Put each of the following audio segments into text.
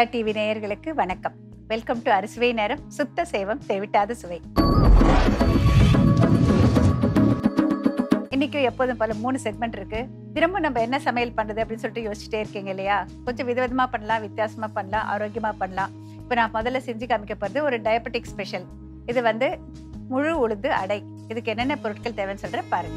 Jaya TV நேயர்களுக்கு வணக்கம் welcome to அரிசுவை நேரம் சுத்த சேவம் தேவிட்டாத சுவை இன்னைக்கு எப்போதும் போல மூணு செக்மெண்ட் இருக்கு திரும்ப நம்ம என்ன சமையல் பண்றது அப்படின்னு சொல்லிட்டு யோசிச்சுட்டே இருக்கீங்க இல்லையா கொஞ்சம் விதவிதமா பண்ணலாம் வித்தியாசமா பண்ணலாம் ஆரோக்கியமா பண்ணலாம் இப்போ நான் முதல்ல செஞ்சு காமிக்க போறது ஒரு டயபெட்டிக் ஸ்பெஷல் இது வந்து முழு உளுந்து அடை இதுக்கு என்னென்ன பொருட்கள் தேவைன்னு சொல்றேன் பாருங்க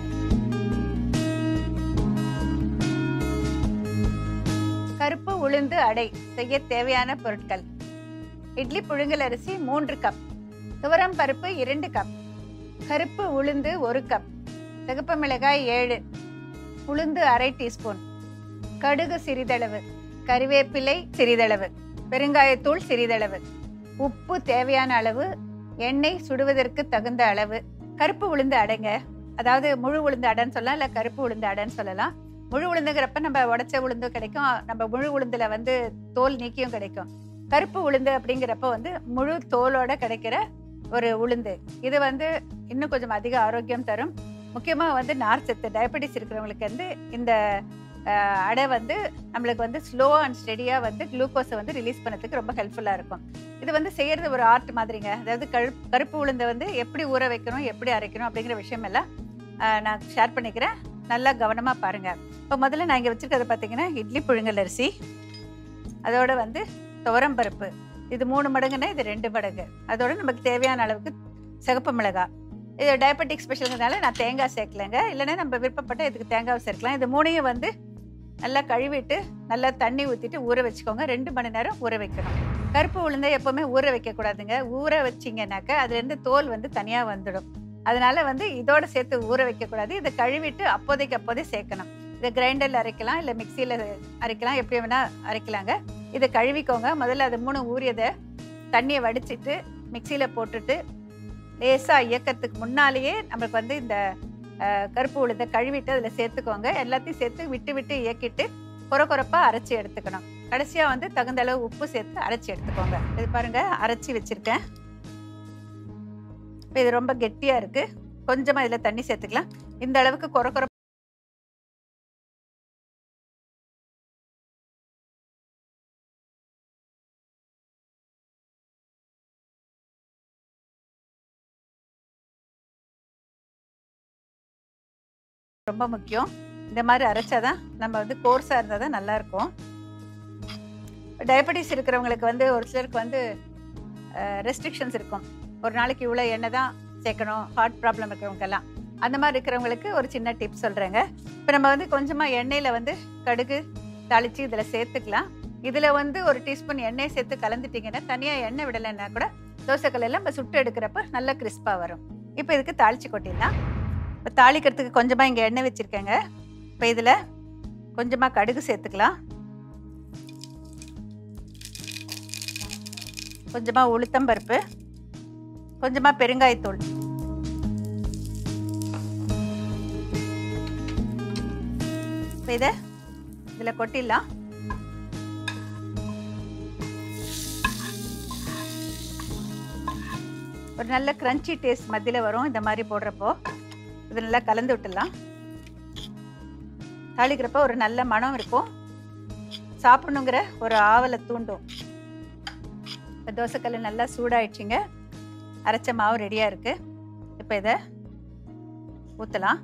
கருப்பு உளுந்து அடை செய்ய தேவையான பொருட்கள் இட்லி புழுங்கல் அரிசி மூன்று கப் துவரம் பருப்பு இரண்டு கப் கருப்பு உளுந்து ஒரு கப் சிகப்பு மிளகாய் ஏழு உளுந்து அரை டீஸ்பூன் கடுகு சிறிதளவு கறிவேப்பிலை சிறிதளவு பெருங்காயத்தூள் சிறிதளவு உப்பு தேவையான அளவு எண்ணெய் சுடுவதற்கு தகுந்த அளவு கருப்பு உளுந்து அடைங்க அதாவது முழு உளுந்து அடைன்னு சொல்லலாம் இல்லை கருப்பு உளுந்து அடைன்னு சொல்லலாம் முழு உளுந்துங்கிறப்ப நம்ம உடச்ச உளுந்தும் கிடைக்கும் நம்ம முழு உளுந்துல வந்து தோல் நீக்கியும் கிடைக்கும் கருப்பு உளுந்து அப்படிங்கிறப்ப வந்து முழு தோலோட கிடைக்கிற ஒரு உளுந்து இது வந்து இன்னும் கொஞ்சம் அதிக ஆரோக்கியம் தரும் முக்கியமாக வந்து நார் சத்து டயபெட்டிஸ் இருக்கிறவங்களுக்கு வந்து இந்த அஹ், அடை வந்து நம்மளுக்கு வந்து ஸ்லோ அண்ட் ஸ்டெடியாக வந்து குளுக்கோஸை வந்து ரிலீஸ் பண்ணதுக்கு ரொம்ப ஹெல்ப்ஃபுல்லாக இருக்கும் இது வந்து செய்யறது ஒரு ஆர்ட் மாதிரிங்க அதாவது கருப்பு கருப்பு உளுந்தை வந்து எப்படி ஊற வைக்கணும் எப்படி அரைக்கணும் அப்படிங்கிற விஷயம் எல்லாம் அஹ், நான் ஷேர் பண்ணிக்கிறேன் நல்லா கவனமாக பாருங்க இப்போ முதல்ல நான் இங்கே வச்சுருக்கிறது பார்த்தீங்கன்னா இட்லி புழுங்கல் அரிசி அதோட வந்து துவரம் பருப்பு இது மூணு மடங்குன்னா இது ரெண்டு மடங்கு அதோட நமக்கு தேவையான அளவுக்கு சிகப்பு மிளகாய் இது டயபெட்டிக் ஸ்பெஷலுங்கிறதுனால நான் தேங்காய் சேர்க்கலைங்க இல்லைன்னா நம்ம விருப்பப்பட்ட இதுக்கு தேங்காய் சேர்க்கலாம் இது மூணையும் வந்து நல்லா கழுவிட்டு நல்லா தண்ணி ஊற்றிட்டு ஊற வச்சுக்கோங்க ரெண்டு மணி நேரம் ஊற வைக்கணும் கருப்பு உளுந்தை எப்போவுமே ஊற வைக்கக்கூடாதுங்க ஊற வச்சிங்கனாக்கா அதுலேருந்து தோல் வந்து தனியாக வந்துடும் அதனால வந்து இதோட சேர்த்து ஊற வைக்கக்கூடாது இதை கழுவிட்டு அப்போதைக்கு அப்போதே சேர்க்கணும் இதை கிரைண்டரில் அரைக்கலாம் இல்லை மிக்சியில் அரைக்கலாம் எப்படி வேணால் அரைக்கலாங்க இதை கழுவிக்கோங்க முதல்ல அது மூணு ஊறியதை தண்ணியை வடிச்சிட்டு மிக்சியில் போட்டுட்டு லேசாக இயக்கத்துக்கு முன்னாலேயே நமக்கு வந்து இந்த அஹ், கருப்பு உளுந்தை கழுவிட்டு அதில் சேர்த்துக்கோங்க எல்லாத்தையும் சேர்த்து விட்டு விட்டு இயக்கிட்டு குறை குறைப்பாக அரைச்சி எடுத்துக்கணும் கடைசியாக வந்து தகுந்த அளவு உப்பு சேர்த்து அரைச்சி எடுத்துக்கோங்க இது பாருங்க அரைச்சி வச்சிருக்கேன் இப்போ இது ரொம்ப கெட்டியாக இருக்குது கொஞ்சமாக இதில் தண்ணி சேர்த்துக்கலாம் இந்த அளவுக்கு குறை குறை ரொம்ப முக்கியம் இந்த மாதிரி அரைச்சாதான் நம்ம வந்து கோர்ஸாக இருந்தால் தான் நல்லா இருக்கும் டயபெட்டிஸ் இருக்கிறவங்களுக்கு வந்து ஒரு சிலருக்கு வந்து ரெஸ்ட்ரிக்ஷன்ஸ் இருக்கும் ஒரு நாளைக்கு இவ்வளோ எண்ணெய் தான் சேர்க்கணும் ஹார்ட் ப்ராப்ளம் இருக்கிறவங்கெல்லாம் அந்த மாதிரி இருக்கிறவங்களுக்கு ஒரு சின்ன டிப் சொல்கிறேங்க இப்போ நம்ம வந்து கொஞ்சமாக எண்ணெயில் வந்து கடுகு தாளித்து இதில் சேர்த்துக்கலாம் இதில் வந்து ஒரு டீஸ்பூன் எண்ணெய் சேர்த்து கலந்துட்டிங்கன்னா தனியாக எண்ணெய் விடலைன்னா கூட தோசைக்கல் எல்லாம் நம்ம சுட்டு எடுக்கிறப்ப நல்லா கிறிஸ்பாக வரும் இப்போ இதுக்கு தாளித்து கொட்டிடலாம் இப்போ தாளிக்கிறதுக்கு கொஞ்சமாக இங்கே எண்ணெய் வச்சுருக்கேங்க இப்போ இதில் கொஞ்சமாக கடுகு சேர்த்துக்கலாம் கொஞ்சமாக உளுத்தம்பருப்பு கொஞ்சமாக பெருங்காயத்தூள் இப்போ இதை இதில் கொட்டிடலாம் ஒரு நல்ல கிரன்ச்சி டேஸ்ட் மத்தியில் வரும் இந்த மாதிரி போடுறப்போ இது நல்லா கலந்து விட்டுடலாம் தாளிக்கிறப்ப ஒரு நல்ல மனம் இருக்கும் சாப்பிடணுங்கிற ஒரு ஆவலை தூண்டும் இப்போ தோசைக்கல் நல்லா சூடாயிடுச்சுங்க அரைச்ச மாவு ரெடியாக இருக்குது இப்போ இதை ஊற்றலாம்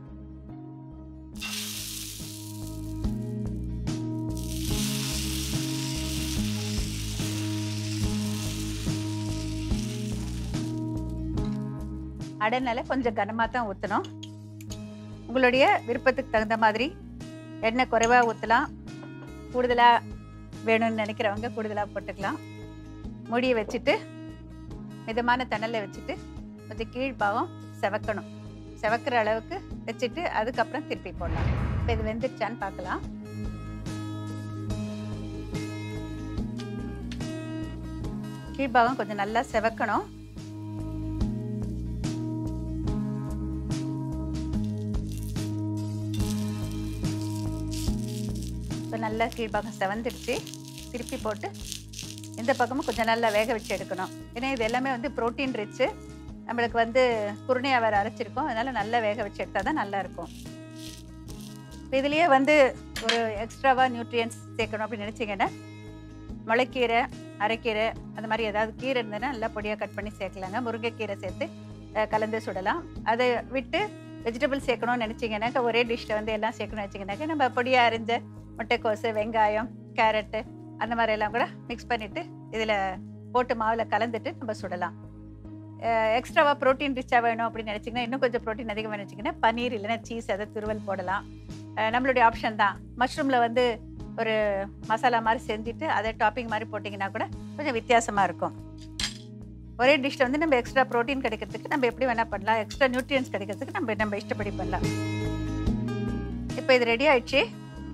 அடைனால கொஞ்சம் கனமாக தான் ஊற்றணும் உங்களுடைய விருப்பத்துக்கு தகுந்த மாதிரி எண்ணெய் குறைவாக ஊற்றலாம் கூடுதலாக வேணும்னு நினைக்கிறவங்க கூடுதலாக போட்டுக்கலாம் மூடியை வச்சுட்டு மிதமான தணலில் வச்சுட்டு கொஞ்சம் கீழ்பாகம் செவக்கணும் செவக்கிற அளவுக்கு வச்சுட்டு அதுக்கப்புறம் திருப்பி போடலாம் இப்போ இது வெந்துருச்சான்னு பார்க்கலாம் கீழ்பாகம் கொஞ்சம் நல்லா செவக்கணும் இப்போ நல்லா கீழ்பாகம் செவந்துடுச்சு திருப்பி போட்டு இந்த பக்கமும் கொஞ்சம் நல்லா வேக வச்சு எடுக்கணும் ஏன்னா இது எல்லாமே வந்து ப்ரோட்டீன் ரிச்சு நம்மளுக்கு வந்து குருணையாக வேறு அரைச்சிருக்கோம் அதனால் நல்லா வேக வச்சு எடுத்தால் தான் நல்லா இருக்கும் இப்போ இதுலேயே வந்து ஒரு எக்ஸ்ட்ராவாக நியூட்ரியன்ஸ் சேர்க்கணும் அப்படின்னு நினச்சிங்கன்னா முளைக்கீரை அரைக்கீரை அந்த மாதிரி ஏதாவது கீரை இருந்ததுன்னா நல்லா பொடியாக கட் பண்ணி சேர்க்கலாங்க முருங்கைக்கீரை சேர்த்து அஹ், கலந்து சுடலாம் அதை விட்டு வெஜிடபிள் சேர்க்கணும்னு நினச்சிங்கன்னாக்கா ஒரே டிஷ்ஷில் வந்து எல்லாம் சேர்க்கணும்னு வச்சிங்கனாக்கா நம்ம பொடியாக அரிஞ்ச முட்டைக்கோசு வெங்காயம் கேரட்டு அந்த மாதிரி எல்லாம் கூட மிக்ஸ் பண்ணிவிட்டு இதில் போட்டு மாவில் கலந்துட்டு நம்ம சுடலாம் எக்ஸ்ட்ராவாக ப்ரோட்டீன் ரிச்சாக வேணும் அப்படின்னு நினச்சிங்கன்னா இன்னும் கொஞ்சம் ப்ரோட்டீன் அதிகமாக நினச்சிங்கன்னா பன்னீர் இல்லைன்னா சீஸ் அதை துருவல் போடலாம் அஹ் நம்மளுடைய ஆப்ஷன் தான் மஷ்ரூமில் வந்து ஒரு மசாலா மாதிரி செஞ்சுட்டு அதை டாப்பிங் மாதிரி போட்டிங்கன்னா கூட கொஞ்சம் வித்தியாசமாக இருக்கும் ஒரே டிஷ்ஷில் வந்து நம்ம எக்ஸ்ட்ரா ப்ரோட்டீன் கிடைக்கிறதுக்கு நம்ம எப்படி வேணால் பண்ணலாம் எக்ஸ்ட்ரா நியூட்ரியன்ஸ் கிடைக்கிறதுக்கு நம்ம நம்ம இஷ்டப்படி பண்ணலாம் இப்போ இது ரெடி ஆயிடுச்சு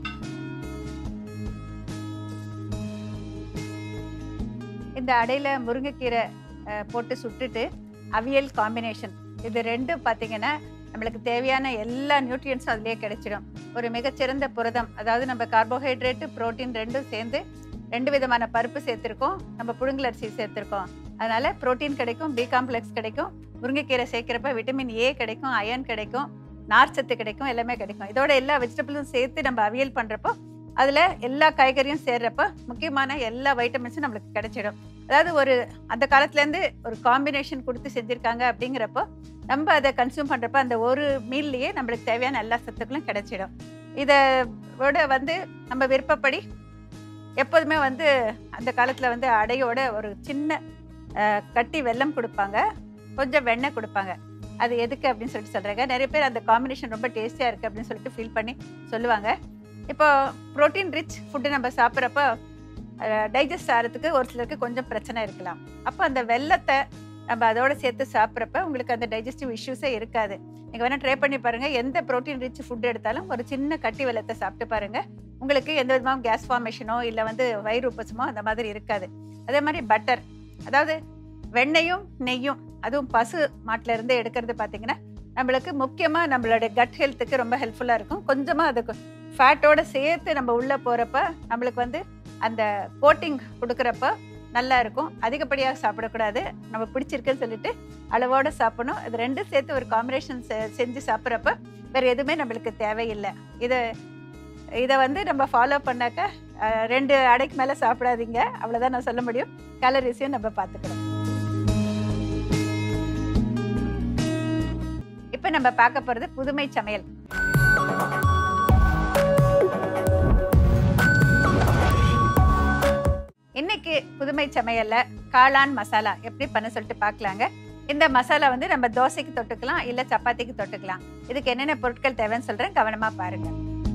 இந்த அடையில் முருங்கைக்கீரை அஹ், போட்டு சுட்டுட்டு அவியல் காம்பினேஷன் இது ரெண்டும் பார்த்தீங்கன்னா நம்மளுக்கு தேவையான எல்லா நியூட்ரியன்ஸும் அதுலேயே கிடைச்சிடும் ஒரு மிகச்சிறந்த புரதம் அதாவது நம்ம கார்போஹைட்ரேட்டு புரோட்டீன் ரெண்டும் சேர்ந்து ரெண்டு விதமான பருப்பு சேர்த்துருக்கோம் நம்ம புழுங்கல் அரிசி சேர்த்துருக்கோம் அதனால புரோட்டீன் கிடைக்கும் பி காம்ப்ளெக்ஸ் கிடைக்கும் முருங்கைக்கீரை சேர்க்குறப்ப விட்டமின் ஏ கிடைக்கும் அயன் கிடைக்கும் நார்ச்சத்து கிடைக்கும் எல்லாமே கிடைக்கும் இதோட எல்லா வெஜிடபிளும் சேர்த்து நம்ம அவியல் பண்ணுறப்போ அதில் எல்லா காய்கறியும் சேர்றப்ப முக்கியமான எல்லா வைட்டமின்ஸும் நம்மளுக்கு கிடைச்சிடும் அதாவது ஒரு அந்த காலத்துலேருந்து ஒரு காம்பினேஷன் கொடுத்து செஞ்சுருக்காங்க அப்படிங்கிறப்போ நம்ம அதை கன்சியூம் பண்ணுறப்ப அந்த ஒரு மீல்லையே நம்மளுக்கு தேவையான எல்லா சத்துக்களும் கிடைச்சிடும் இதை விட வந்து நம்ம விருப்பப்படி எப்போதுமே வந்து அந்த காலத்தில் வந்து அடையோட ஒரு சின்ன அஹ், கட்டி வெல்லம் கொடுப்பாங்க கொஞ்சம் வெண்ணெய் கொடுப்பாங்க அது எதுக்கு அப்படின்னு சொல்லிட்டு சொல்கிறாங்க நிறைய பேர் அந்த காம்பினேஷன் ரொம்ப டேஸ்டியாக இருக்குது அப்படின்னு சொல்லிட்டு ஃபீல் பண்ணி சொல்லுவாங்க இப்போ ப்ரோட்டீன் ரிச் ஃபுட்டு நம்ம சாப்பிட்றப்போ டைஜஸ்ட் ஆகிறதுக்கு ஒரு சிலருக்கு கொஞ்சம் பிரச்சனை இருக்கலாம் அப்போ அந்த வெள்ளத்தை நம்ம அதோட சேர்த்து சாப்பிட்றப்ப உங்களுக்கு அந்த டைஜஸ்டிவ் இஷ்யூஸே இருக்காது நீங்கள் வேணால் ட்ரை பண்ணி பாருங்கள் எந்த ப்ரோட்டீன் ரிச் ஃபுட் எடுத்தாலும் ஒரு சின்ன கட்டி வெள்ளத்தை சாப்பிட்டு பாருங்கள் உங்களுக்கு எந்த விதமாக கேஸ் ஃபார்மேஷனோ இல்லை வந்து வயிறு உப்பசமோ அந்த மாதிரி இருக்காது அதே மாதிரி பட்டர் அதாவது வெண்ணெயும் நெய்யும் அதுவும் பசு மாட்டுல இருந்து எடுக்கிறது பார்த்தீங்கன்னா நம்மளுக்கு முக்கியமாக நம்மளோட கட் ஹெல்த்துக்கு ரொம்ப ஹெல்ப்ஃபுல்லாக இருக்கும் கொஞ்சமாக அதுக்கு ஃபேட்டோட சேர்த்து நம்ம உள்ளே போகிறப்ப நம்மளுக்கு வந்து அந்த கோட்டிங் கொடுக்குறப்ப நல்லா இருக்கும் அதிகப்படியாக சாப்பிடக்கூடாது நம்ம பிடிச்சிருக்குன்னு சொல்லிட்டு அளவோட சாப்பிடணும் இது ரெண்டும் சேர்த்து ஒரு காம்பினேஷன் செஞ்சு சாப்பிட்றப்ப வேறு எதுவுமே நம்மளுக்கு தேவையில்லை இதை இதை வந்து நம்ம ஃபாலோ பண்ணாக்க அஹ், ரெண்டு அடைக்கு மேலே சாப்பிடாதீங்க அவ்வளோதான் நான் சொல்ல முடியும் கேலரிஸையும் நம்ம பார்த்துக்கணும் இப்போ நம்ம பார்க்க போகிறது புதுமை சமையல் இன்னைக்கு புதுமை சமையல்ல காளான் மசாலா எப்படி பண்ண சொல்லிட்டு பார்க்கலாங்க இந்த மசாலா வந்து நம்ம தோசைக்கு தொட்டுக்கலாம் இல்ல சப்பாத்திக்கு தொட்டுக்கலாம் இதுக்கு என்னென்ன பொருட்கள் தேவைன்னு சொல்றேன் கவனமா பாருங்க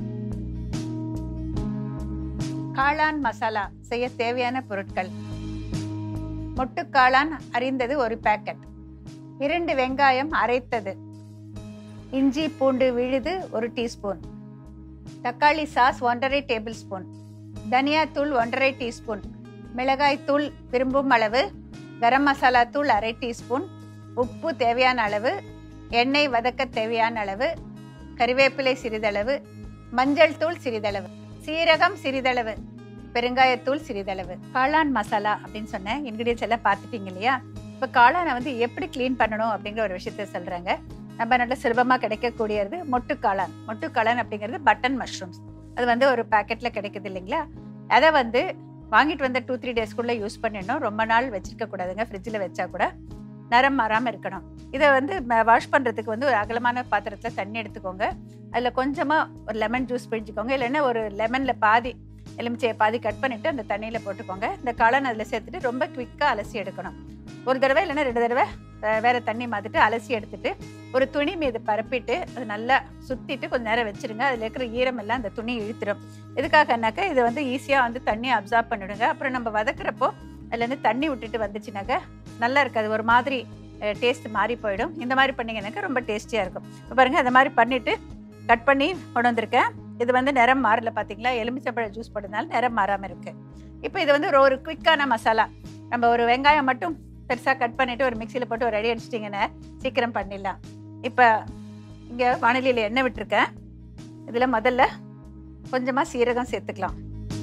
காளான் மசாலா செய்ய தேவையான பொருட்கள் மொட்டு காளான் அரிந்தது ஒரு பேக்கெட் இரண்டு வெங்காயம் அரைத்தது இஞ்சி பூண்டு விழுது ஒரு டீஸ்பூன் தக்காளி சாஸ் ஒன்றரை டேபிள் ஸ்பூன் தனியாத்தூள் ஒன்றரை டீஸ்பூன் மிளகாய் தூள் விரும்பும் அளவு கரம் மசாலா தூள் அரை டீஸ்பூன் உப்பு தேவையான அளவு எண்ணெய் வதக்க தேவையான அளவு கறிவேப்பிலை சிறிதளவு மஞ்சள் தூள் சிறிதளவு சீரகம் சிறிதளவு பெருங்காயத்தூள் சிறிதளவு காளான் மசாலா அப்படின்னு சொன்ன இன்கிரீடியன்ஸ் எல்லாம் பார்த்துட்டீங்க இல்லையா இப்போ காளானை வந்து எப்படி க்ளீன் பண்ணணும் அப்படிங்கிற ஒரு விஷயத்த சொல்கிறாங்க நம்ம நல்ல சுலபமாக கிடைக்கக்கூடியது மொட்டு காளான் மொட்டு காளான் அப்படிங்கிறது பட்டன் மஷ்ரூம்ஸ் அது வந்து ஒரு பாக்கெட்டில் கிடைக்குது இல்லைங்களா அதை வந்து வாங்கிட்டு வந்த டூ த்ரீ டேஸ்க்குள்ளே யூஸ் பண்ணிடணும் ரொம்ப நாள் வச்சிருக்க கூடாதுங்க ஃப்ரிட்ஜில் வச்சா கூட நரம் மாறாமல் இருக்கணும் இதை வந்து வாஷ் பண்ணுறதுக்கு வந்து ஒரு அகலமான பாத்திரத்தில் தண்ணி எடுத்துக்கோங்க அதில் கொஞ்சமாக ஒரு லெமன் ஜூஸ் பிழிஞ்சுக்கோங்க இல்லைன்னா ஒரு லெமனில் பாதி எலுமிச்சையை பாதி கட் பண்ணிவிட்டு அந்த தண்ணியில் போட்டுக்கோங்க இந்த காளான் அதில் சேர்த்துட்டு ரொம்ப குவிக்காக அலசி எடுக்கணும் ஒரு தடவை இல்லைன்னா ரெண்டு தடவை அஹ், வேற தண்ணி மாற்றிட்டு அலசி எடுத்துட்டு ஒரு துணி மீது பரப்பிட்டு அது நல்லா சுற்றிட்டு கொஞ்ச நேரம் வச்சிருங்க அதில் இருக்கிற ஈரம் எல்லாம் அந்த துணி இழுத்துடும் எதுக்காகனாக்கா இது வந்து ஈஸியாக வந்து தண்ணி அப்சார்ப் பண்ணிடுங்க அப்புறம் நம்ம வதக்குறப்போ அதுலேருந்து தண்ணி விட்டுட்டு வந்துச்சுனாக்கா நல்லா இருக்காது ஒரு மாதிரி டேஸ்ட் மாறி போயிடும் இந்த மாதிரி பண்ணீங்கன்னாக்கா ரொம்ப டேஸ்டியாக இருக்கும் இப்போ பாருங்கள் அந்த மாதிரி பண்ணிவிட்டு கட் பண்ணி கொண்டு வந்திருக்கேன் இது வந்து நிறம் மாறல பார்த்தீங்களா எலுமிச்சம்பழ ஜூஸ் போட்டதுனால நிறம் மாறாமல் இருக்குது இப்போ இது வந்து ஒரு- ஒரு குயிக்கான மசாலா நம்ம ஒரு வெங்காயம் மட்டும் பெருசாக கட் பண்ணிவிட்டு ஒரு மிக்சியில் போட்டு ஒரு ரெடி அடிச்சிட்டிங்கன்னா சீக்கிரம் பண்ணிடலாம் இப்போ இங்கே வானிலையில் எண்ணெய் விட்டுருக்கேன் இதில் முதல்ல கொஞ்சமாக சீரகம் சேர்த்துக்கலாம்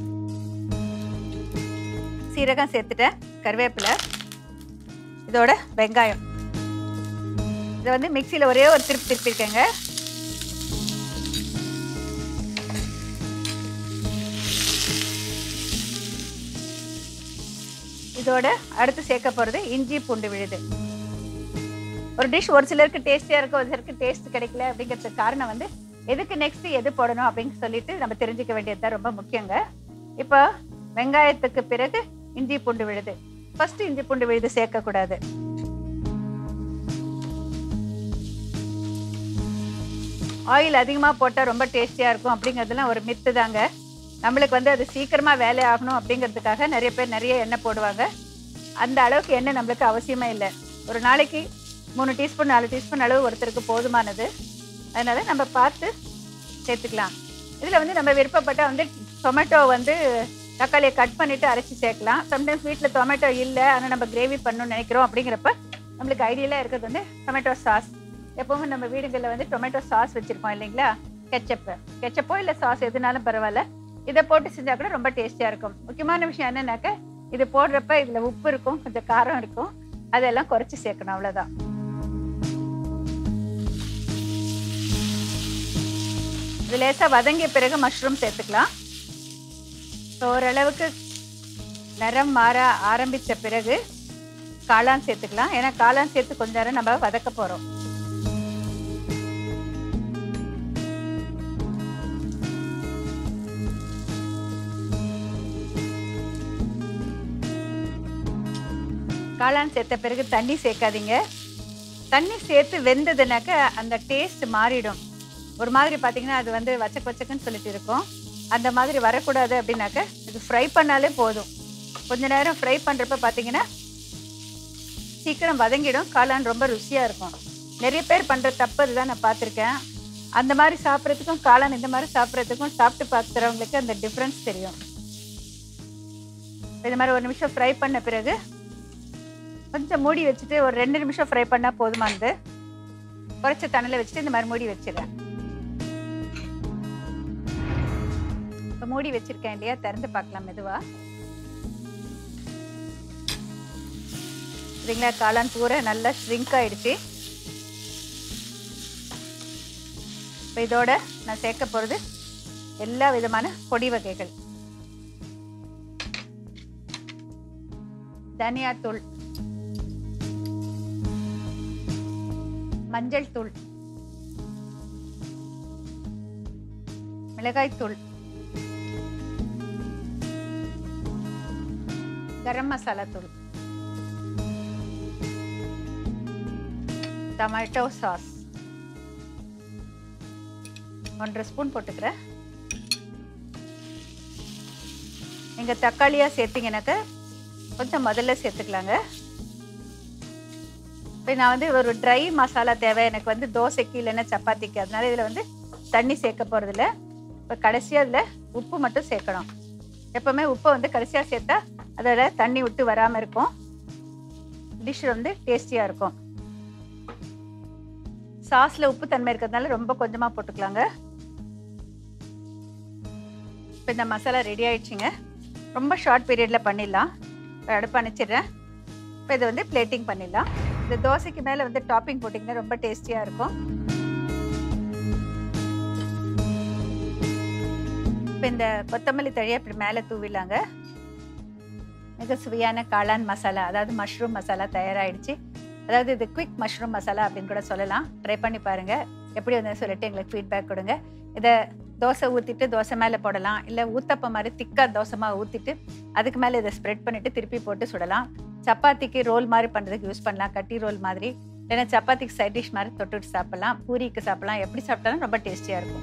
சீரகம் சேர்த்துட்டேன் கருவேப்பிலை இதோட வெங்காயம் இதை வந்து மிக்சியில் ஒரே ஒரு திருப்பி திருப்பிருக்கேங்க இதோட அடுத்து சேர்க்க போகிறது இஞ்சி பூண்டு விழுது ஒரு டிஷ் ஒரு சிலருக்கு டேஸ்டியாக இருக்கும் ஒரு சிலருக்கு டேஸ்ட் கிடைக்கல அப்படிங்கிறதுக்கு காரணம் வந்து எதுக்கு நெக்ஸ்ட் எது போடணும் அப்படின்னு சொல்லிட்டு நம்ம தெரிஞ்சுக்க வேண்டியது தான் ரொம்ப முக்கியங்க இப்போ வெங்காயத்துக்கு பிறகு இஞ்சி பூண்டு விழுது ஃபர்ஸ்ட் இஞ்சி பூண்டு விழுது சேர்க்கக்கூடாது ஆயில் அதிகமாக போட்டால் ரொம்ப டேஸ்டியாக இருக்கும் அப்படிங்கிறதுலாம் ஒரு மித்து தாங்க நம்மளுக்கு வந்து அது சீக்கிரமாக வேலை ஆகணும் அப்படிங்கிறதுக்காக நிறைய பேர் நிறைய எண்ணெய் போடுவாங்க அந்த அளவுக்கு எண்ணெய் நம்மளுக்கு அவசியமே இல்லை ஒரு நாளைக்கு மூணு டீஸ்பூன் நாலு டீஸ்பூன் அளவு ஒருத்தருக்கு போதுமானது அதனால் நம்ம பார்த்து சேர்த்துக்கலாம் இதில் வந்து நம்ம விருப்பப்பட்டால் வந்து டொமேட்டோ வந்து தக்காளியை கட் பண்ணிவிட்டு அரைச்சி சேர்க்கலாம் சம்டைம்ஸ் வீட்டில் டொமேட்டோ இல்லை ஆனால் நம்ம கிரேவி பண்ணணும்னு நினைக்கிறோம் அப்படிங்கிறப்ப நம்மளுக்கு ஐடியலாக இருக்கிறது வந்து டொமேட்டோ சாஸ் எப்பவுமே நம்ம வீடுகளில் வந்து டொமேட்டோ சாஸ் வச்சுருக்கோம் இல்லைங்களா கெச்சப்பு கெச்சப்போ இல்லை சாஸ் எதுனாலும் பரவாயில்ல இதை போட்டு செஞ்சால் கூட ரொம்ப டேஸ்டியாக இருக்கும் முக்கியமான விஷயம் என்னன்னாக்க இது போடுறப்ப இதில் உப்பு இருக்கும் கொஞ்சம் காரம் இருக்கும் அதெல்லாம் குறைச்சி சேர்க்கணும் அவ்வளோதான் இது லேசாக வதங்கிய பிறகு மஷ்ரூம் சேர்த்துக்கலாம் ஸோ ஓரளவுக்கு நிறம் மாற ஆரம்பித்த பிறகு காளான் சேர்த்துக்கலாம் ஏன்னா காளான் சேர்த்து கொஞ்ச நேரம் நம்ம வதக்க போகிறோம் காளான் சேர்த்த பிறகு தண்ணி சேர்க்காதீங்க தண்ணி சேர்த்து வெந்ததுனாக்க அந்த டேஸ்ட் மாறிடும் ஒரு மாதிரி பார்த்தீங்கன்னா அது வந்து வச்சக்கு வச்சக்குன்னு சொல்லிட்டு இருக்கும் அந்த மாதிரி வரக்கூடாது அப்படின்னாக்க இது ஃப்ரை பண்ணாலே போதும் கொஞ்ச நேரம் ஃப்ரை பண்ணுறப்ப பார்த்தீங்கன்னா சீக்கிரம் வதங்கிடும் காளான் ரொம்ப ருசியாக இருக்கும் நிறைய பேர் பண்ணுற தப்பு அதுதான் நான் பார்த்துருக்கேன் அந்த மாதிரி சாப்பிட்றதுக்கும் காளான் இந்த மாதிரி சாப்பிட்றதுக்கும் சாப்பிட்டு பார்க்குறவங்களுக்கு அந்த டிஃப்ரென்ஸ் தெரியும் இந்த மாதிரி ஒரு நிமிஷம் ஃப்ரை பண்ண பிறகு கொஞ்சம் மூடி வச்சுட்டு ஒரு ரெண்டு நிமிஷம் ஃப்ரை பண்ணால் போதுமானது குறைச்ச தண்ணியில் வச்சுட்டு இந்த மாதிரி மூடி வச்சிடுறேன் இப்போ மூடி வச்சிருக்கேன் இல்லையா திறந்து பார்க்கலாம் மெதுவா சரிங்களா காளான் பூரா நல்லா ஷ்ரிங்க் ஆயிடுச்சு இப்போ இதோட நான் சேர்க்க போகிறது எல்லா விதமான பொடி வகைகள் தனியாத்தூள் மஞ்சள் தூள் மிளகாய் தூள் கரம் மசாலா தூள் டொமேட்டோ சாஸ் ஒன்றரை ஸ்பூன் போட்டுக்கிறேன் நீங்கள் தக்காளியாக சேர்த்தீங்கன்னாக்க கொஞ்சம் முதல்ல சேர்த்துக்கலாங்க இப்போ நான் வந்து ஒரு ட்ரை மசாலா தேவை எனக்கு வந்து தோசைக்கு இல்லைன்னா சப்பாத்திக்கு அதனால இதில் வந்து தண்ணி சேர்க்க போகிறதில்ல இப்போ கடைசியாக அதில் உப்பு மட்டும் சேர்க்கணும் எப்போவுமே உப்பை வந்து கடைசியாக சேர்த்தா அதோட தண்ணி விட்டு வராமல் இருக்கும் டிஷ் வந்து டேஸ்டியாக இருக்கும் சாஸில் உப்பு தன்மை இருக்கிறதுனால ரொம்ப கொஞ்சமாக போட்டுக்கலாங்க இப்போ இந்த மசாலா ரெடி ஆயிடுச்சுங்க ரொம்ப ஷார்ட் பீரியடில் பண்ணிடலாம் இப்போ அடுப்பு அணைச்சிடுறேன் இப்போ இதை வந்து பிளேட்டிங் பண்ணிடலாம் இந்த தோசைக்கு மேலே வந்து டாப்பிங் போட்டிங்கன்னா ரொம்ப டேஸ்டியாக இருக்கும் இப்போ இந்த கொத்தமல்லி தழையை இப்படி மேலே தூவிடலாங்க மிக சுவையான காளான் மசாலா அதாவது மஷ்ரூம் மசாலா தயாராகிடுச்சு அதாவது இது குவிக் மஷ்ரூம் மசாலா அப்படின்னு கூட சொல்லலாம் ட்ரை பண்ணி பாருங்கள் எப்படி வந்து சொல்லிட்டு எங்களுக்கு ஃபீட்பேக் கொடுங்க இதை தோசை ஊற்றிட்டு தோசை மேலே போடலாம் இல்லை ஊத்தப்பம் மாதிரி திக்காக தோசைமாக ஊற்றிட்டு அதுக்கு மேலே இதை ஸ்ப்ரெட் பண்ணிவிட்டு திருப்பி போட்டு சுடலாம் சப்பாத்திக்கு ரோல் மாதிரி பண்ணுறதுக்கு யூஸ் பண்ணலாம் கட்டி ரோல் மாதிரி இல்லைன்னா சப்பாத்திக்கு சைட் டிஷ் மாதிரி தொட்டுட்டு சாப்பிடலாம் பூரிக்கு சாப்பிடலாம் எப்படி சாப்பிட்டாலும் ரொம்ப டேஸ்டியாக இருக்கும்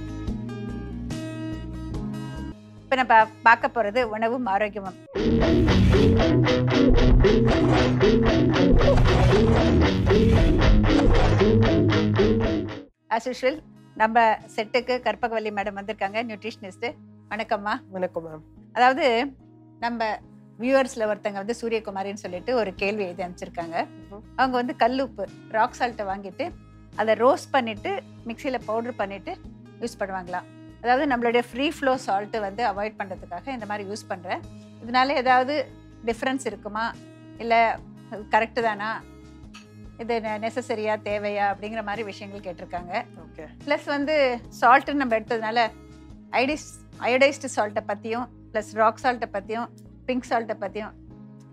இப்போ நம்ம பார்க்க போகிறது உணவும் ஆரோக்கியமும் ஆஸ் யூஷுவல் நம்ம செட்டுக்கு கற்பகவல்லி மேடம் வந்திருக்காங்க நியூட்ரிஷனிஸ்ட்டு வணக்கம்மா வணக்கம் மேம் அதாவது நம்ம வியூவர்ஸில் ஒருத்தங்க வந்து சூரியகுமாரின்னு சொல்லிட்டு ஒரு கேள்வி எழுதி அனுப்பிச்சிருக்காங்க அவங்க வந்து கல்லுப்பு ராக் சால்ட்டை வாங்கிட்டு அதை ரோஸ்ட் பண்ணிட்டு மிக்சியில் பவுடர் பண்ணிட்டு யூஸ் பண்ணுவாங்களாம் அதாவது நம்மளுடைய ஃப்ரீ ஃப்ளோ சால்ட்டு வந்து அவாய்ட் பண்ணுறதுக்காக இந்த மாதிரி யூஸ் பண்ணுறேன் இதனால ஏதாவது டிஃப்ரென்ஸ் இருக்குமா இல்லை கரெக்டு தானா இது நெசசரியா தேவையா அப்படிங்கிற மாதிரி விஷயங்கள் கேட்டிருக்காங்க ஓகே ப்ளஸ் வந்து சால்ட்டு நம்ம எடுத்ததுனால ஐடிஸ் அயோடைஸ்டு சால்ட்டை பற்றியும் ப்ளஸ் ராக் சால்ட்டை பற்றியும் பிங்க் சால்ட்டை பற்றியும்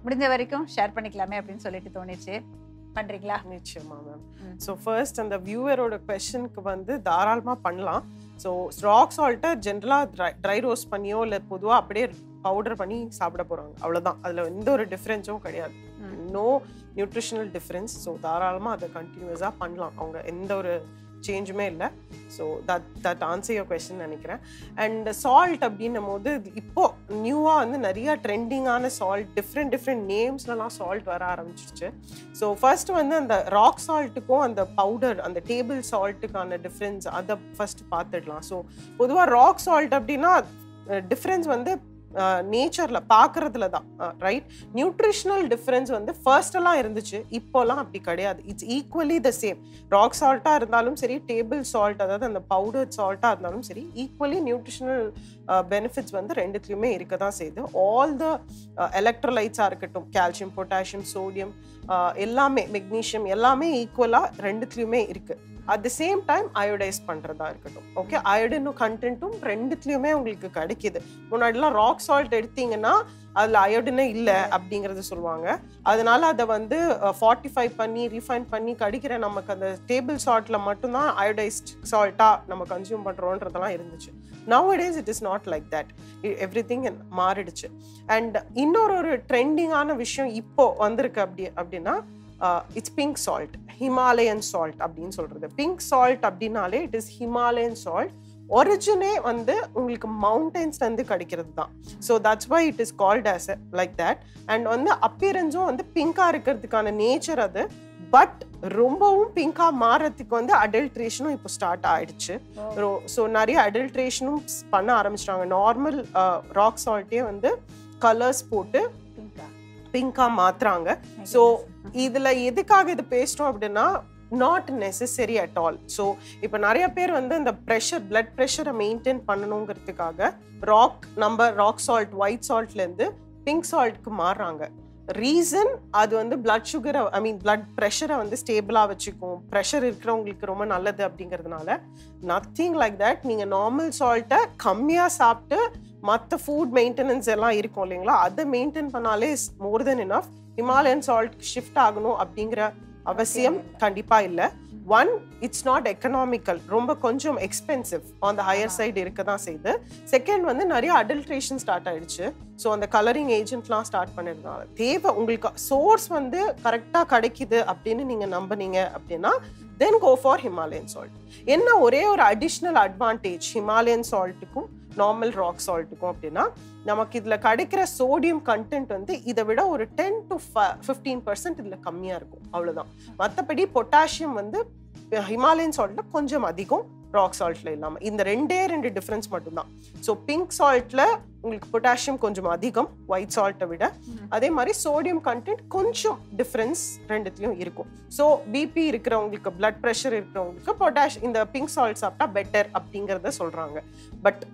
முடிஞ்ச வரைக்கும் ஷேர் பண்ணிக்கலாமே அப்படின்னு சொல்லிட்டு தோணுச்சு பண்றீங்களா நிச்சயமா மேம் ம். ஸோ ஃபர்ஸ்ட் அந்த வியூவரோட கொஷனுக்கு வந்து தாராளமாக பண்ணலாம் ஸோ ராக் சால்ட்டை ஜென்ரலாக ட்ரை ட்ரை ரோஸ்ட் பண்ணியோ இல்லை பொதுவாக அப்படியே பவுடர் பண்ணி சாப்பிட போகிறாங்க அவ்வளோதான் அதில் எந்த ஒரு டிஃப்ரென்ஸும் கிடையாது ம். நோ நியூட்ரிஷனல் டிஃப்ரென்ஸ் ஸோ தாராளமாக அதை கண்டினியூஸாக பண்ணலாம் அவங்க எந்த ஒரு சேஞ்சுமே இல்லை so that that answer your question நினைக்கிறேன் அண்ட் சால்ட் அப்படின்னும் போது இப்போ நியூவாக வந்து நிறைய ட்ரெண்டிங்கான சால்ட் டிஃப்ரெண்ட் டிஃப்ரெண்ட் நேம்ஸ்லலாம் சால்ட் வர ஆரம்பிச்சிருச்சு ஸோ ஃபர்ஸ்ட் வந்து அந்த ராக் சால்ட்டுக்கும் அந்த பவுடர் அந்த டேபிள் சால்ட்டுக்கான டிஃப்ரென்ஸ் அதை ஃபர்ஸ்ட் பார்த்துடலாம் ஸோ பொதுவாக ராக் சால்ட் அப்படின்னா டிஃப்ரென்ஸ் வந்து நேச்சரில் பார்க்குறதுல தான் ரைட் நியூட்ரிஷனல் டிஃப்ரென்ஸ் வந்து first எல்லாம் இருந்துச்சு இப்போலாம் அப்படி கிடையாது it's equally the same rock சால்ட்டாக இருந்தாலும் சரி டேபிள் சால்ட் அதாவது அந்த பவுடர் சால்ட்டாக இருந்தாலும் சரி ஈக்குவலி நியூட்ரிஷனல் பெனிஃபிட்ஸ் வந்து ரெண்டுத்துலையுமே இருக்க தான் செய்யுது ஆல் த எலக்ட்ரோலைட்ஸாக இருக்கட்டும் கால்சியம் பொட்டாசியம் சோடியம் எல்லாமே மெக்னீஷியம் எல்லாமே ஈக்குவலாக ரெண்டுத்துலையுமே இருக்குது at the same time iodize பண்ணுறதா இருக்கட்டும் ஓகே அயோடினும் கண்டென்ட்டும் ரெண்டுத்துலையுமே உங்களுக்கு கிடைக்கிது முன்னாடிலாம் ராக் சால்ட் எடுத்தீங்கன்னா அதில் அயோடினே இல்லை அப்படிங்கிறத சொல்லுவாங்க அதனால அதை வந்து ஃபார்ட்டிஃபை பண்ணி ரீஃபைன் பண்ணி கடிக்கிற நமக்கு அந்த டேபிள் சால்ட்டில் மட்டும்தான் அயோடைஸ்ட் சால்ட்டாக நம்ம கன்சியூம் பண்ணுறோன்றதெல்லாம் இருந்துச்சு nowadays it is not like that everything மாறிடுச்சு அண்ட் இன்னொரு ஒரு ட்ரெண்டிங்கான விஷயம் இப்போ வந்திருக்கு அப்படி அப்படின்னா it's pink salt Himalayan salt அப்படின்னு சொல்றது பிங்க் சால்ட் அப்படின்னாலே இட் இஸ் ஹிமாலயன் சால்ட் ஒரிஜினே வந்து உங்களுக்கு மவுண்டன்ஸ்ல இருந்து கிடைக்கிறது தான் so that's why it is called as like that and வந்து அப்பியரன்ஸும் வந்து பிங்கா இருக்கிறதுக்கான நேச்சர் அது பட் ரொம்பவும் பிங்கா மாறதுக்கு வந்து அடல்ட்ரேஷனும் இப்போ ஸ்டார்ட் ஆயிடுச்சு ஸோ நிறைய அடல்ட்ரேஷனும் பண்ண ஆரம்பிச்சிட்டாங்க நார்மல் ராக் சால்ட்டே வந்து கலர்ஸ் போட்டு பிங்கா பிங்கா மாத்துறாங்க ஸோ இதுல எதுக்காக இது பேசுறோம் அப்படின்னா not necessary at all so இப்போ நிறைய பேர் வந்து இந்த ப்ரெஷர் பிளட் ப்ரெஷரை மெயின்டைன் பண்ணணுங்கிறதுக்காக ராக் நம்ம ராக் சால்ட் ஒயிட் சால்ட்லேருந்து பிங்க் சால்ட்க்கு மாறுறாங்க ரீசன் அது வந்து பிளட் சுகரை ஐ மீன் பிளட் ப்ரெஷரை வந்து ஸ்டேபிளாக வச்சுக்கும் ப்ரெஷர் இருக்கிறவங்களுக்கு ரொம்ப நல்லது அப்படிங்கிறதுனால நத்திங் லைக் தட் நீங்கள் நார்மல் சால்ட்டை கம்மியாக சாப்பிட்டு மற்ற ஃபுட் மெயின்டெனன்ஸ் எல்லாம் இருக்கும் இல்லைங்களா அதை மெயின்டைன் பண்ணாலே is more than enough Himalayan salt shift ஆகணும் அப்படிங்கிற அவசியம் கண்டிப்பா இல்ல ஒன் இட்ஸ் நாட் எக்கனாமிக்கல் ரொம்ப கொஞ்சம் expensive on the higher side இருக்க தான் செய்யுது செகண்ட் வந்து நிறைய அடல்ட்ரேஷன் ஸ்டார்ட் ஆயிடுச்சு ஸோ அந்த கலரிங் ஏஜென்ட்லாம் ஸ்டார்ட் பண்ணிருந்தாங்க தேவை உங்களுக்கு சோர்ஸ் வந்து கரெக்டாக கிடைக்குது அப்படின்னு நீங்க நம்புனீங்க அப்படின்னா then go for Himalayan salt என்ன ஒரே ஒரு அடிஷ்னல் அட்வான்டேஜ் ஹிமாலயன் சால்ட்டுக்கும் நார்மல் ராக் சால்ட்டுக்கும் அப்படின்னா நமக்கு இதில் கிடைக்கிற சோடியம் கண்டென்ட் வந்து இதை விட ஒரு டென் டு ஃபிஃப்டீன் பர்சன்ட் இதில் கம்மியாக இருக்கும் அவ்வளோதான் மற்றபடி பொட்டாசியம் வந்து ஹிமாலயன் சால்ட்டில் கொஞ்சம் அதிகம் ராக் சால்ட்ல இல்லாமல் இந்த ரெண்டே ரெண்டு டிஃப்ரென்ஸ் மட்டும்தான் ஸோ பிங்க் சால்ட்ல உங்களுக்கு பொட்டாசியம் கொஞ்சம் அதிகம் ஒயிட் சால்ட்டை விட அதே மாதிரி சோடியம் கண்டென்ட் கொஞ்சம் டிஃப்ரென்ஸ் ரெண்டுத்துலையும் இருக்கும் ஸோ பிபி இருக்கிறவங்களுக்கு பிளட் ப்ரெஷர் இருக்கிறவங்களுக்கு பொட்டாஷ் இந்த பிங்க் சால்ட் சாப்பிட்டா பெட்டர் அப்படிங்கிறத சொல்கிறாங்க பட்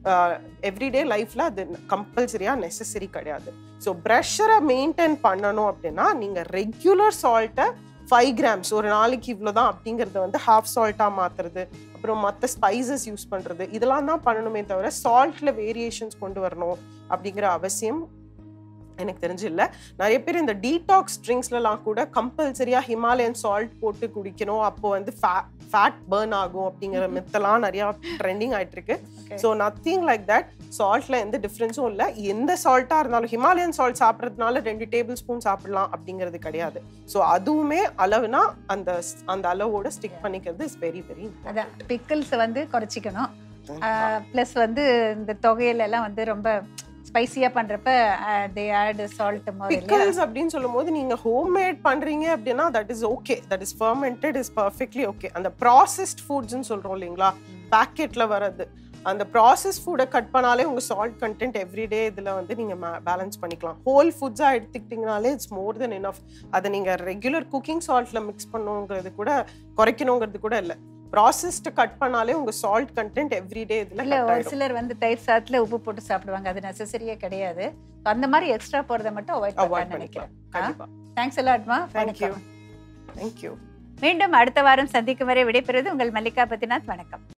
எவ்ரிடே லைஃப்பில் அது கம்பல்சரியாக நெசசரி கிடையாது ஸோ ப்ரெஷரை மெயின்டைன் பண்ணணும் அப்படின்னா நீங்கள் ரெகுலர் சால்ட்டை ஃபைவ் கிராம்ஸ் ஒரு நாளைக்கு இவ்வளோ தான் அப்படிங்கிறத வந்து ஹாஃப் சால்ட்டாக மாற்றுறது அப்புறம் மற்ற ஸ்பைசஸ் யூஸ் பண்ணுறது இதெல்லாம் தான் பண்ணணுமே தவிர சால்ட்டில் வேரியேஷன்ஸ் கொண்டு வரணும் அப்படிங்கிற அவசியம் எனக்கு தெரிஞ்சு இல்லை நிறைய பேர் இந்த டீடாக்ஸ் ட்ரிங்க்ஸ்லலாம் கூட கம்பல்சரியாக ஹிமாலயன் சால்ட் போட்டு குடிக்கணும் அப்போ வந்து ஃபேட் பேர்ன் ஆகும் அப்படிங்கிற மித்தெல்லாம் நிறையா ட்ரெண்டிங் ஆயிட்டு இருக்கு ஸோ நத்திங் லைக் தட் சால்ட்ல எந்த டிஃப்ரென்ஸும் இல்லை எந்த சால்ட்டாக இருந்தாலும் ஹிமாலயன் சால்ட் சாப்பிட்றதுனால ரெண்டு டேபிள் ஸ்பூன் சாப்பிடலாம் அப்படிங்கிறது கிடையாது ஸோ அதுவுமே அளவுனா அந்த அந்த அளவோட ஸ்டிக் பண்ணிக்கிறது இஸ் வெரி வெரி அதான் பிக்கிள்ஸ் வந்து குறைச்சிக்கணும் ப்ளஸ் வந்து இந்த தொகையில எல்லாம் வந்து ரொம்ப ஸ்பைசியா பண்றப்ப தே ஆட் சால்ட் மாதிரி பிக்கல்ஸ் அப்படின்னு சொல்லும்போது நீங்க ஹோம்மேட் பண்றீங்க அப்படின்னா that is okay that is fermented is perfectly okay அந்த ப்ராசஸ்ட் ஃபுட்ஸ்னு சொல்றோம் இல்லைங்களா பேக்கெட்ல வர்றது அந்த ப்ராசஸ் ஃபுட்டை கட் பண்ணாலே உங்க சால்ட் கண்டென்ட் எவ்ரிடே இதுல வந்து நீங்க பேலன்ஸ் பண்ணிக்கலாம் ஹோல் ஃபுட்ஸா எடுத்துக்கிட்டீங்கனாலே இட்ஸ் மோர் தென் இனஃப் அதை நீங்க ரெகுலர் குக்கிங் சால்ட்ல மிக்ஸ் பண்ணுங்கிறது கூட குறைக்கணுங்கிறது கூட இல்லை ப்ராசஸ்ட் கட் பண்ணாலே உங்க சால்ட் கண்டென்ட் எவ்ரிடே இதுல இல்ல cut ஒரு ஆயிடும். சிலர் வந்து தயிர் சாதத்துல உப்பு போட்டு சாப்பிடுவாங்க அது நெசசரியே கிடையாது அந்த மாதிரி எக்ஸ்ட்ரா போறத மட்டும் அவாய்ட் அவாய்ட் பண்ண நினைக்கிறேன் பண்ணிக்கலாம் கண்டிப்பா தேங்க்ஸ் எல்லாட்மா தேங்க்யூ தேங்க்யூ மீண்டும் அடுத்த வாரம் சந்திக்கும் வரை விடைபெறுவது உங்கள் மல்லிகா பத்தினாத் வணக்கம்